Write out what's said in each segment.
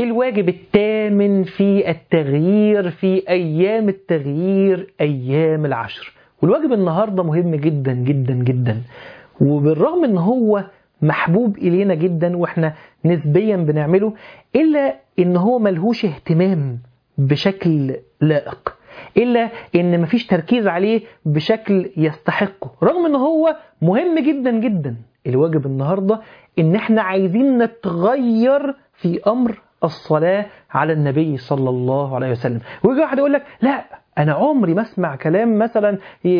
الواجب الثامن في التغيير في أيام التغيير أيام العشر والواجب النهاردة مهم جدا جدا جدا وبالرغم ان هو محبوب إلينا جدا واحنا نسبيا بنعمله إلا ان هو ملهوش اهتمام بشكل لائق إلا إن مفيش تركيز عليه بشكل يستحقه رغم إن هو مهم جدا جدا الواجب النهاردة إن إحنا عايزين نتغير في أمر الصلاة على النبي صلى الله عليه وسلم ويجي واحد يقول لك لا انا عمري ما اسمع كلام مثلا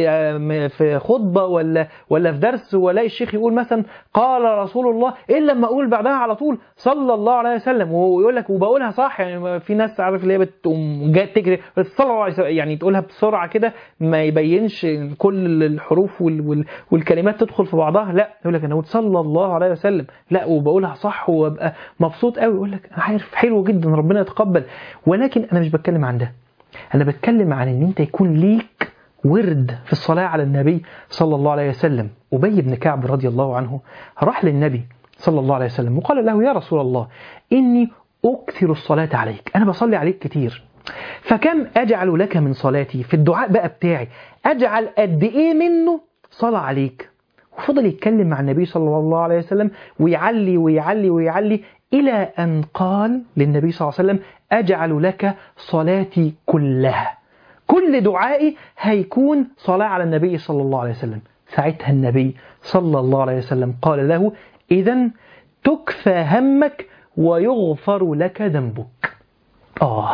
في خطبه ولا ولا في درس والاقي الشيخ يقول مثلا قال رسول الله الا لما اقول بعدها على طول صلى الله عليه وسلم ويقول لك وبقولها صح يعني في ناس عارف اللي هي بتقوم جايه تجري صلى الله عليه وسلم يعني تقولها بسرعه كده ما يبينش كل الحروف وال وال والكلمات تدخل في بعضها لا يقول لك انا قلت صلى الله عليه وسلم لا وبقولها صح وابقى مبسوط قوي يقول لك انا عارف حلو جدا ربنا يتقبل ولكن انا مش بتكلم عن ده أنا بتكلم عن إن أنت يكون ليك ورد في الصلاة على النبي صلى الله عليه وسلم أبي بن كعب رضي الله عنه راح للنبي صلى الله عليه وسلم وقال له يا رسول الله إني أكثر الصلاة عليك أنا بصلي عليك كتير فكم أجعل لك من صلاتي في الدعاء بقى بتاعي أجعل قد إيه منه صلاة عليك وفضل يتكلم مع النبي صلى الله عليه وسلم ويعلي ويعلي ويعلي إلى أن قال للنبي صلى الله عليه وسلم أجعل لك صلاتي كلها كل دعائي هيكون صلاة على النبي صلى الله عليه وسلم ساعتها النبي صلى الله عليه وسلم قال له إذا تكفى همك ويغفر لك ذنبك آه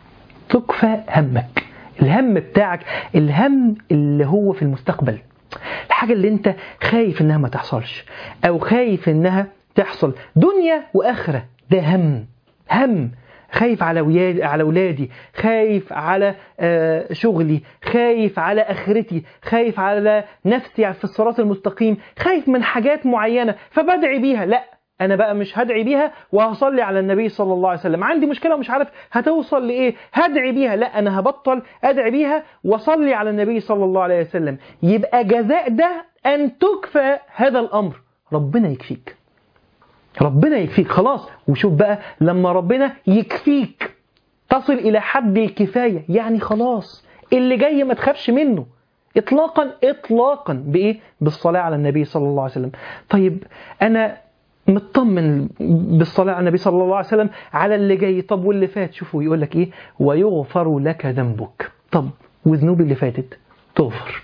تكفى همك الهم بتاعك الهم اللي هو في المستقبل الحاجة اللي انت خايف انها ما تحصلش او خايف انها تحصل دنيا واخرة ده هم هم خايف على ويادي على اولادي خايف على آه شغلي خايف على اخرتي خايف على نفسي في الصراط المستقيم خايف من حاجات معينه فبدعي بيها لا انا بقى مش هدعي بيها وهصلي على النبي صلى الله عليه وسلم عندي مشكله ومش عارف هتوصل لايه هدعي بيها لا انا هبطل ادعي بيها واصلي على النبي صلى الله عليه وسلم يبقى جزاء ده ان تكفى هذا الامر ربنا يكفيك ربنا يكفيك خلاص وشوف بقى لما ربنا يكفيك تصل إلى حد الكفاية يعني خلاص اللي جاي ما تخافش منه إطلاقا إطلاقا بإيه؟ بالصلاة على النبي صلى الله عليه وسلم طيب أنا مطمن بالصلاة على النبي صلى الله عليه وسلم على اللي جاي طب واللي فات شوفوا يقول لك إيه ويغفر لك ذنبك طب وذنوب اللي فاتت تغفر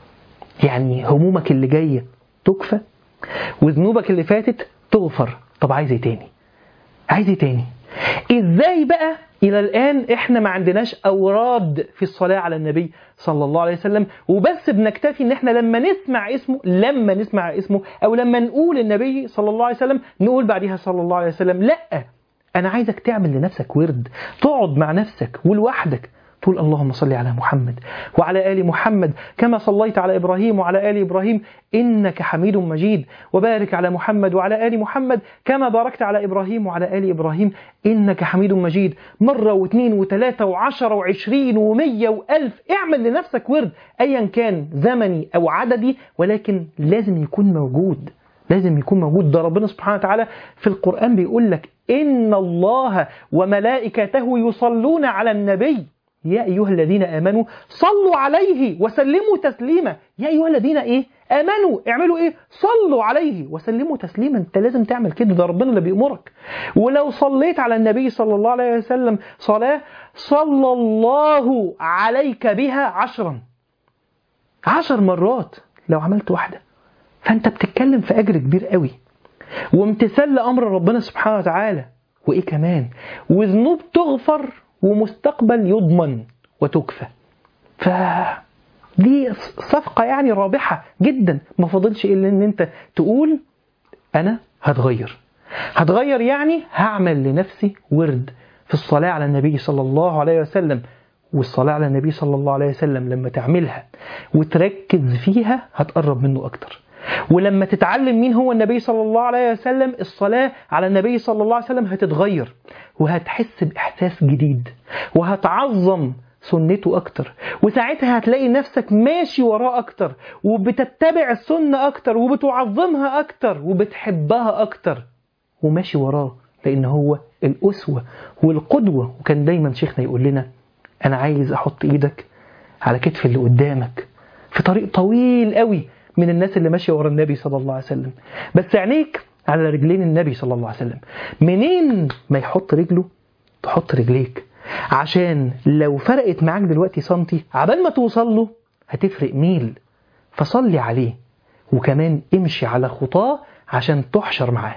يعني همومك اللي جاية تكفى وذنوبك اللي فاتت تغفر طب عايز ايه تاني عايز ايه تاني ازاي بقى الى الان احنا ما عندناش اوراد في الصلاه على النبي صلى الله عليه وسلم وبس بنكتفي ان احنا لما نسمع اسمه لما نسمع اسمه او لما نقول النبي صلى الله عليه وسلم نقول بعدها صلى الله عليه وسلم لا انا عايزك تعمل لنفسك ورد تقعد مع نفسك ولوحدك تقول اللهم صل على محمد وعلى آل محمد كما صليت على إبراهيم وعلى آل إبراهيم إنك حميد مجيد وبارك على محمد وعلى آل محمد كما باركت على إبراهيم وعلى آل إبراهيم إنك حميد مجيد مرة واثنين وثلاثة وعشرة وعشرين ومية وألف اعمل لنفسك ورد أيا كان زمني أو عددي ولكن لازم يكون موجود لازم يكون موجود ده ربنا سبحانه وتعالى في القرآن بيقول لك إن الله وملائكته يصلون على النبي يا أيها الذين آمنوا صلوا عليه وسلموا تسليما يا أيها الذين إيه آمنوا اعملوا إيه صلوا عليه وسلموا تسليما أنت لازم تعمل كده ده ربنا اللي بيأمرك ولو صليت على النبي صلى الله عليه وسلم صلاة صلى الله عليك بها عشرا عشر مرات لو عملت واحدة فأنت بتتكلم في أجر كبير قوي وامتثال لأمر ربنا سبحانه وتعالى وإيه كمان وذنوب تغفر ومستقبل يضمن وتكفى ف دي صفقة يعني رابحة جدا ما فاضلش إلا إن أنت تقول أنا هتغير هتغير يعني هعمل لنفسي ورد في الصلاة على النبي صلى الله عليه وسلم والصلاة على النبي صلى الله عليه وسلم لما تعملها وتركز فيها هتقرب منه أكتر ولما تتعلم مين هو النبي صلى الله عليه وسلم الصلاة على النبي صلى الله عليه وسلم هتتغير وهتحس بإحساس جديد وهتعظم سنته أكتر وساعتها هتلاقي نفسك ماشي وراه أكتر وبتتبع السنة أكتر وبتعظمها أكتر وبتحبها أكتر وماشي وراه لأن هو الأسوة والقدوة وكان دايما شيخنا يقول لنا أنا عايز أحط إيدك على كتف اللي قدامك في طريق طويل قوي من الناس اللي ماشية ورا النبي صلى الله عليه وسلم بس عينيك على رجلين النبي صلى الله عليه وسلم منين ما يحط رجله تحط رجليك عشان لو فرقت معاك دلوقتي سنتي عبال ما توصل له هتفرق ميل فصلي عليه وكمان امشي على خطاه عشان تحشر معاه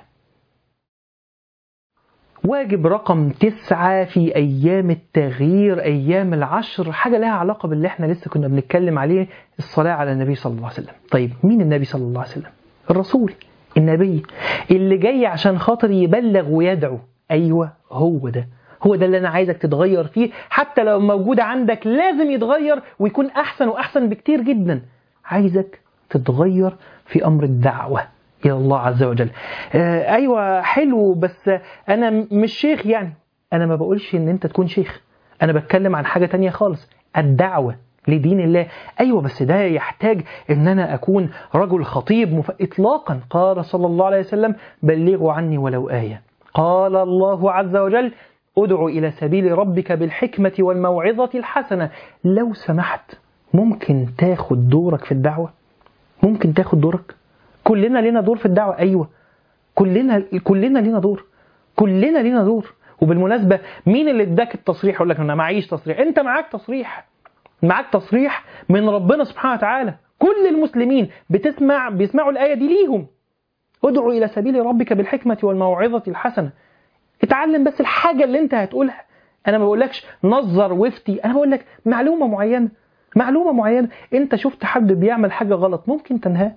واجب رقم تسعة في أيام التغيير أيام العشر حاجة لها علاقة باللي احنا لسه كنا بنتكلم عليه الصلاة على النبي صلى الله عليه وسلم طيب مين النبي صلى الله عليه وسلم الرسول النبي اللي جاي عشان خاطر يبلغ ويدعو أيوة هو ده هو ده اللي أنا عايزك تتغير فيه حتى لو موجود عندك لازم يتغير ويكون أحسن وأحسن بكتير جدا عايزك تتغير في أمر الدعوة إلى الله عز وجل آه أيوة حلو بس أنا مش شيخ يعني أنا ما بقولش إن أنت تكون شيخ أنا بتكلم عن حاجة تانية خالص الدعوة لدين الله أيوة بس ده يحتاج إن أنا أكون رجل خطيب مف... إطلاقا قال صلى الله عليه وسلم بلغوا عني ولو آية قال الله عز وجل ادع إلى سبيل ربك بالحكمة والموعظة الحسنة لو سمحت ممكن تاخد دورك في الدعوة ممكن تاخد دورك كلنا لنا دور في الدعوة أيوة كلنا كلنا لنا دور كلنا لنا دور وبالمناسبة مين اللي اداك التصريح يقول لك أنا معيش تصريح أنت معاك تصريح معاك تصريح من ربنا سبحانه وتعالى كل المسلمين بتسمع بيسمعوا الآية دي ليهم ادعوا إلى سبيل ربك بالحكمة والموعظة الحسنة اتعلم بس الحاجة اللي انت هتقولها انا ما بقولكش نظر وافتي انا بقول لك معلومة معينة معلومة معينة انت شفت حد بيعمل حاجة غلط ممكن تنهاه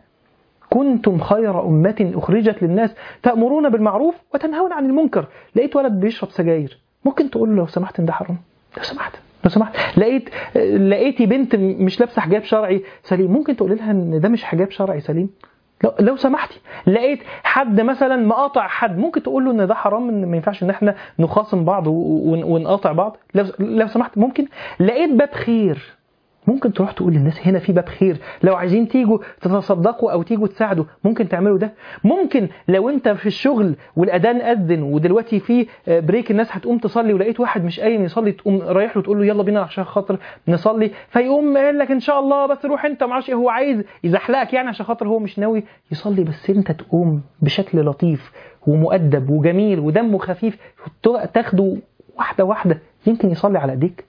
كنتم خير أمة أخرجت للناس تأمرون بالمعروف وتنهون عن المنكر لقيت ولد بيشرب سجاير ممكن تقول له لو سمحت ان ده حرام لو سمحت لو سمحت لقيت لقيتي بنت مش لابسه حجاب شرعي سليم ممكن تقول لها ان ده مش حجاب شرعي سليم لو, لو سمحتي لقيت حد مثلا مقاطع حد ممكن تقول له ان ده حرام ان ما ينفعش ان احنا نخاصم بعض ونقاطع بعض لو, لو سمحت ممكن لقيت باب خير ممكن تروح تقول للناس هنا في باب خير لو عايزين تيجوا تتصدقوا او تيجوا تساعدوا ممكن تعملوا ده ممكن لو انت في الشغل والاذان اذن ودلوقتي في بريك الناس هتقوم تصلي ولقيت واحد مش قايم يصلي تقوم رايح له تقول له يلا بينا عشان خاطر نصلي فيقوم قال لك ان شاء الله بس روح انت ما اعرفش هو عايز يزحلقك يعني عشان خاطر هو مش ناوي يصلي بس انت تقوم بشكل لطيف ومؤدب وجميل ودمه خفيف تاخده واحده واحده يمكن يصلي على ايديك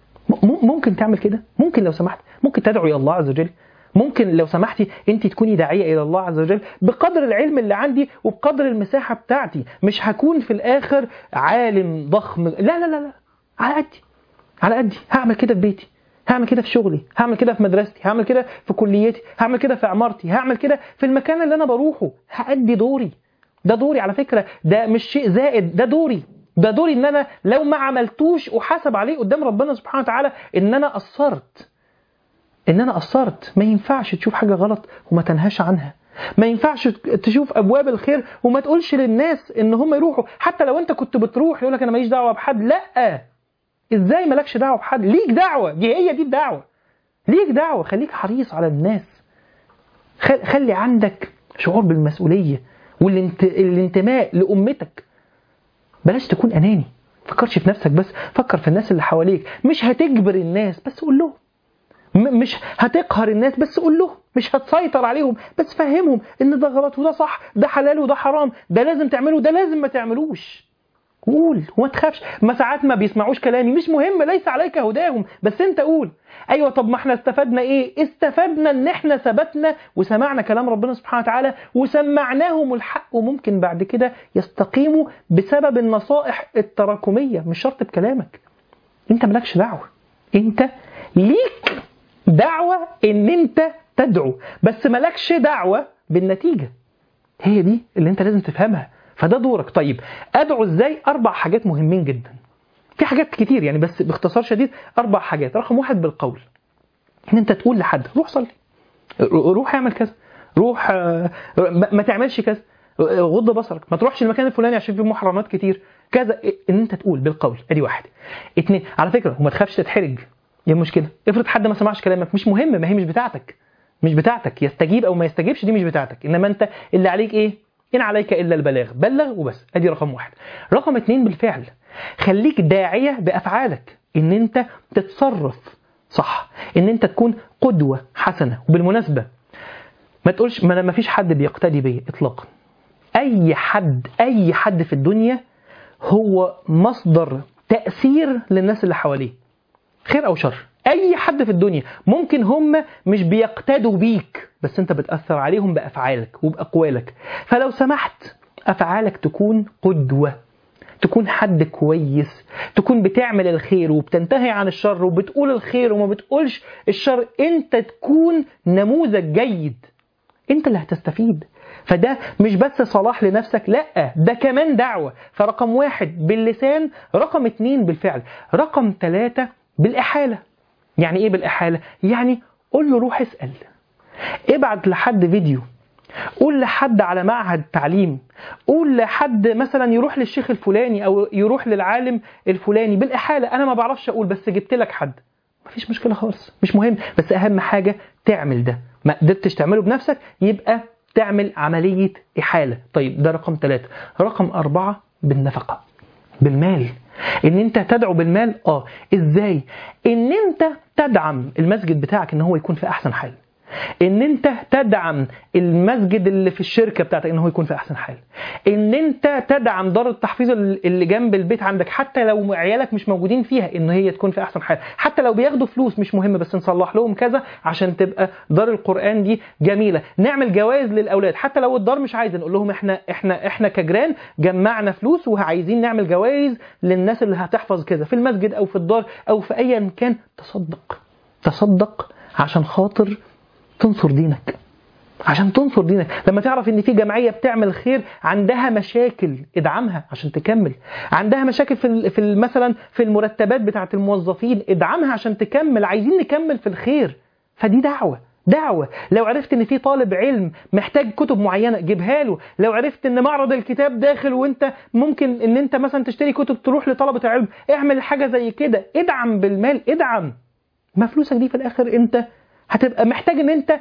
ممكن تعمل كده ممكن لو سمحت ممكن تدعو الى الله عز وجل ممكن لو سمحتي انت تكوني داعيه الى الله عز وجل بقدر العلم اللي عندي وبقدر المساحه بتاعتي مش هكون في الاخر عالم ضخم لا لا لا لا على قدي على قدي هعمل كده في بيتي هعمل كده في شغلي هعمل كده في مدرستي هعمل كده في كليتي هعمل كده في عمارتي هعمل كده في المكان اللي انا بروحه هأدي دوري ده دوري على فكره ده مش شيء زائد ده دوري ده دوري ان انا لو ما عملتوش احاسب عليه قدام ربنا سبحانه وتعالى ان انا قصرت ان انا قصرت ما ينفعش تشوف حاجه غلط وما تنهاش عنها ما ينفعش تشوف ابواب الخير وما تقولش للناس ان هم يروحوا حتى لو انت كنت بتروح يقول لك انا ماليش دعوه بحد لا ازاي مالكش دعوه بحد ليك دعوه دي هي دي الدعوه ليك دعوه خليك حريص على الناس خلي عندك شعور بالمسؤوليه والانتماء لامتك بلاش تكون اناني فكرش في نفسك بس فكر في الناس اللي حواليك مش هتجبر الناس بس قول لهم مش هتقهر الناس بس قول لهم مش هتسيطر عليهم بس فهمهم ان ده غلط وده صح ده حلال وده حرام ده لازم تعمله ده لازم ما تعملوش قول وما تخافش ما ساعات ما بيسمعوش كلامي مش مهم ليس عليك هداهم بس انت قول ايوه طب ما احنا استفدنا ايه استفدنا ان احنا ثبتنا وسمعنا كلام ربنا سبحانه وتعالى وسمعناهم الحق وممكن بعد كده يستقيموا بسبب النصائح التراكميه مش شرط بكلامك انت مالكش دعوه انت ليك دعوه ان انت تدعو بس مالكش دعوه بالنتيجه هي دي اللي انت لازم تفهمها فده دورك طيب ادعو ازاي اربع حاجات مهمين جدا في حاجات كتير يعني بس باختصار شديد اربع حاجات رقم واحد بالقول ان انت تقول لحد روح صلي روح اعمل كذا روح ما تعملش كذا غض بصرك ما تروحش المكان الفلاني عشان فيه محرمات كتير كذا ان انت تقول بالقول ادي واحد اتنين على فكره وما تخافش تتحرج دي مش كده افرض حد ما سمعش كلامك مش مهم ما هي مش بتاعتك مش بتاعتك يستجيب او ما يستجيبش دي مش بتاعتك انما انت اللي عليك ايه إن عليك إلا البلاغ بلغ وبس أدي رقم واحد رقم اتنين بالفعل خليك داعية بأفعالك إن أنت تتصرف صح إن أنت تكون قدوة حسنة وبالمناسبة ما تقولش ما ما فيش حد بيقتدي بيا إطلاقا أي حد أي حد في الدنيا هو مصدر تأثير للناس اللي حواليه خير أو شر أي حد في الدنيا ممكن هم مش بيقتدوا بيك بس أنت بتأثر عليهم بأفعالك وبأقوالك فلو سمحت أفعالك تكون قدوة تكون حد كويس تكون بتعمل الخير وبتنتهي عن الشر وبتقول الخير وما بتقولش الشر انت تكون نموذج جيد انت اللي هتستفيد فده مش بس صلاح لنفسك لا ده كمان دعوة فرقم واحد باللسان رقم اتنين بالفعل رقم ثلاثة بالإحالة يعني ايه بالإحالة يعني قول له روح اسأل ابعت لحد فيديو قول لحد على معهد تعليم قول لحد مثلا يروح للشيخ الفلاني او يروح للعالم الفلاني بالاحاله انا ما بعرفش اقول بس جبت لك حد مفيش مشكله خالص مش مهم بس اهم حاجه تعمل ده ما قدرتش تعمله بنفسك يبقى تعمل عمليه احاله طيب ده رقم ثلاثة رقم أربعة بالنفقه بالمال ان انت تدعو بالمال اه ازاي ان انت تدعم المسجد بتاعك ان هو يكون في احسن حال ان انت تدعم المسجد اللي في الشركه بتاعتك ان هو يكون في احسن حال ان انت تدعم دار التحفيظ اللي جنب البيت عندك حتى لو عيالك مش موجودين فيها ان هي تكون في احسن حال حتى لو بياخدوا فلوس مش مهم بس نصلح لهم كذا عشان تبقى دار القران دي جميله نعمل جوائز للاولاد حتى لو الدار مش عايزه نقول لهم احنا احنا احنا كجيران جمعنا فلوس وعايزين نعمل جوائز للناس اللي هتحفظ كذا في المسجد او في الدار او في ايا كان تصدق تصدق عشان خاطر تنصر دينك عشان تنصر دينك لما تعرف ان في جمعيه بتعمل خير عندها مشاكل ادعمها عشان تكمل عندها مشاكل في في مثلا في المرتبات بتاعه الموظفين ادعمها عشان تكمل عايزين نكمل في الخير فدي دعوه دعوة لو عرفت ان في طالب علم محتاج كتب معينة جيبها له لو عرفت ان معرض الكتاب داخل وانت ممكن ان انت مثلا تشتري كتب تروح لطلبة العلم اعمل حاجة زي كده ادعم بالمال ادعم ما فلوسك دي في الاخر انت هتبقى محتاج ان انت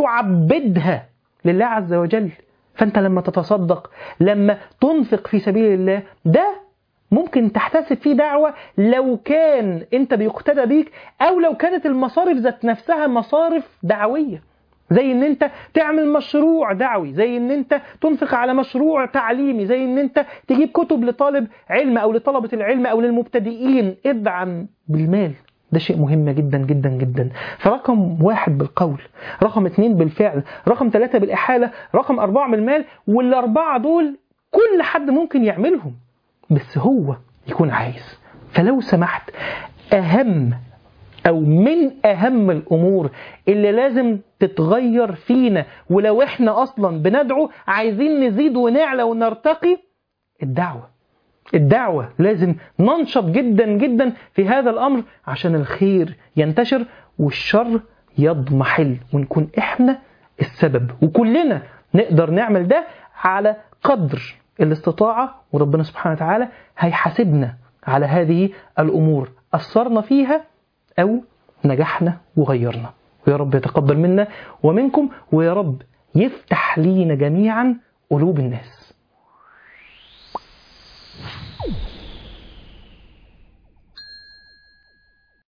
تعبدها لله عز وجل فانت لما تتصدق لما تنفق في سبيل الله ده ممكن تحتسب فيه دعوة لو كان انت بيقتدى بيك او لو كانت المصارف ذات نفسها مصارف دعوية زي ان انت تعمل مشروع دعوي زي ان انت تنفق على مشروع تعليمي زي ان انت تجيب كتب لطالب علم او لطلبة العلم او للمبتدئين ادعم بالمال ده شيء مهم جدا جدا جدا فرقم واحد بالقول رقم اتنين بالفعل رقم ثلاثة بالإحالة رقم أربعة بالمال والأربعة دول كل حد ممكن يعملهم بس هو يكون عايز فلو سمحت أهم أو من أهم الأمور اللي لازم تتغير فينا ولو إحنا أصلا بندعو عايزين نزيد ونعلى ونرتقي الدعوة الدعوة لازم ننشط جدا جدا في هذا الأمر عشان الخير ينتشر والشر يضمحل ونكون إحنا السبب وكلنا نقدر نعمل ده على قدر الاستطاعة وربنا سبحانه وتعالى هيحاسبنا على هذه الأمور أثرنا فيها أو نجحنا وغيرنا ويا رب يتقبل منا ومنكم ويا رب يفتح لينا جميعا قلوب الناس